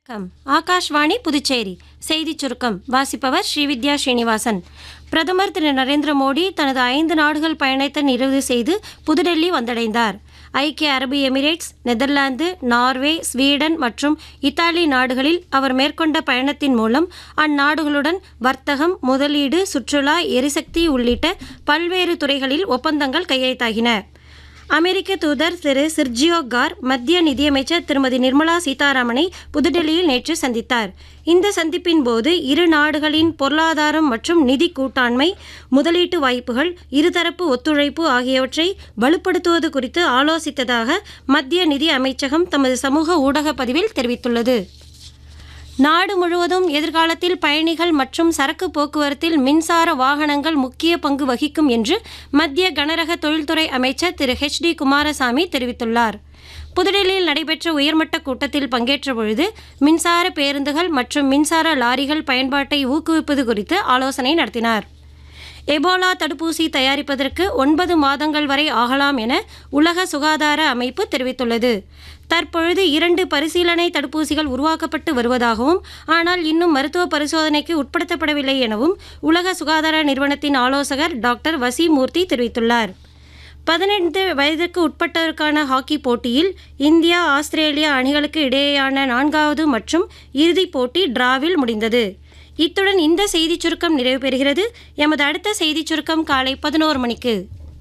வணக்கம் ஆகாஷ்வாணி புதுச்சேரி செய்திச் சுருக்கம் வாசிப்பவர் ஸ்ரீவித்யா ஸ்ரீனிவாசன் பிரதமர் திரு நரேந்திர மோடி தனது ஐந்து நாடுகள் பயணத்தை நிறைவு செய்து புதுடெல்லி வந்தடைந்தார் ஐக்கிய அரபு எமிரேட்ஸ் நெதர்லாந்து நார்வே ஸ்வீடன் மற்றும் இத்தாலி நாடுகளில் அவர் மேற்கொண்ட பயணத்தின் மூலம் அந்நாடுகளுடன் வர்த்தகம் முதலீடு சுற்றுலா எரிசக்தி உள்ளிட்ட பல்வேறு துறைகளில் ஒப்பந்தங்கள் கையெழுத்தாகின அமெரிக்க தூதர் திரு சிர்ஜியோ கார் மத்திய நிதியமைச்சர் திருமதி நிர்மலா சீதாராமனை புதுடெல்லியில் நேற்று சந்தித்தார் இந்த சந்திப்பின் போது இரு நாடுகளின் பொருளாதாரம் மற்றும் நிதி கூட்டாண்மை முதலீட்டு வாய்ப்புகள் இருதரப்பு ஒத்துழைப்பு ஆகியவற்றை வலுப்படுத்துவது குறித்து ஆலோசித்ததாக மத்திய நிதி அமைச்சகம் தமது சமூக ஊடக பதிவில் தெரிவித்துள்ளது நாடு முழுவதும் எதிர்காலத்தில் பயணிகள் மற்றும் சரக்கு போக்குவரத்தில் மின்சார வாகனங்கள் முக்கிய பங்கு வகிக்கும் என்று மத்திய கனரக தொழில்துறை அமைச்சர் திரு ஹெச் டி குமாரசாமி தெரிவித்துள்ளார் புதுடெல்லியில் நடைபெற்ற உயர்மட்ட கூட்டத்தில் பங்கேற்ற பொழுது மின்சார பேருந்துகள் மற்றும் மின்சார லாரிகள் பயன்பாட்டை ஊக்குவிப்பது குறித்து ஆலோசனை நடத்தினார் எபோலா தடுப்பூசி தயாரிப்பதற்கு ஒன்பது மாதங்கள் வரை ஆகலாம் என உலக சுகாதார அமைப்பு தெரிவித்துள்ளது தற்பொழுது இரண்டு பரிசீலனை தடுப்பூசிகள் உருவாக்கப்பட்டு வருவதாகவும் ஆனால் இன்னும் மருத்துவ பரிசோதனைக்கு உட்படுத்தப்படவில்லை எனவும் உலக சுகாதார நிறுவனத்தின் ஆலோசகர் டாக்டர் வசிமூர்த்தி தெரிவித்துள்ளார் பதினைந்து வயதிற்கு உட்பட்டோருக்கான ஹாக்கி போட்டியில் இந்தியா ஆஸ்திரேலியா அணிகளுக்கு இடையேயான நான்காவது மற்றும் இறுதிப் போட்டி டிராவில் முடிந்தது இத்துடன் இந்த செய்திச் சுருக்கம் நிறைவு பெறுகிறது எமது அடுத்த செய்திச் சுருக்கம் காலை பதினோரு மணிக்கு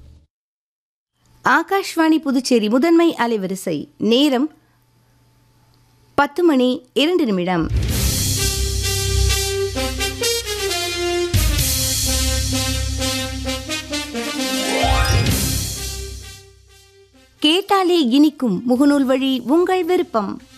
ஆகாஷ்வாணி புதுச்சேரி முதன்மை அலைவரிசை நேரம் பத்து மணி இரண்டு நிமிடம் கேட்டாலே இனிக்கும் முகநூல் வழி உங்கள் விருப்பம்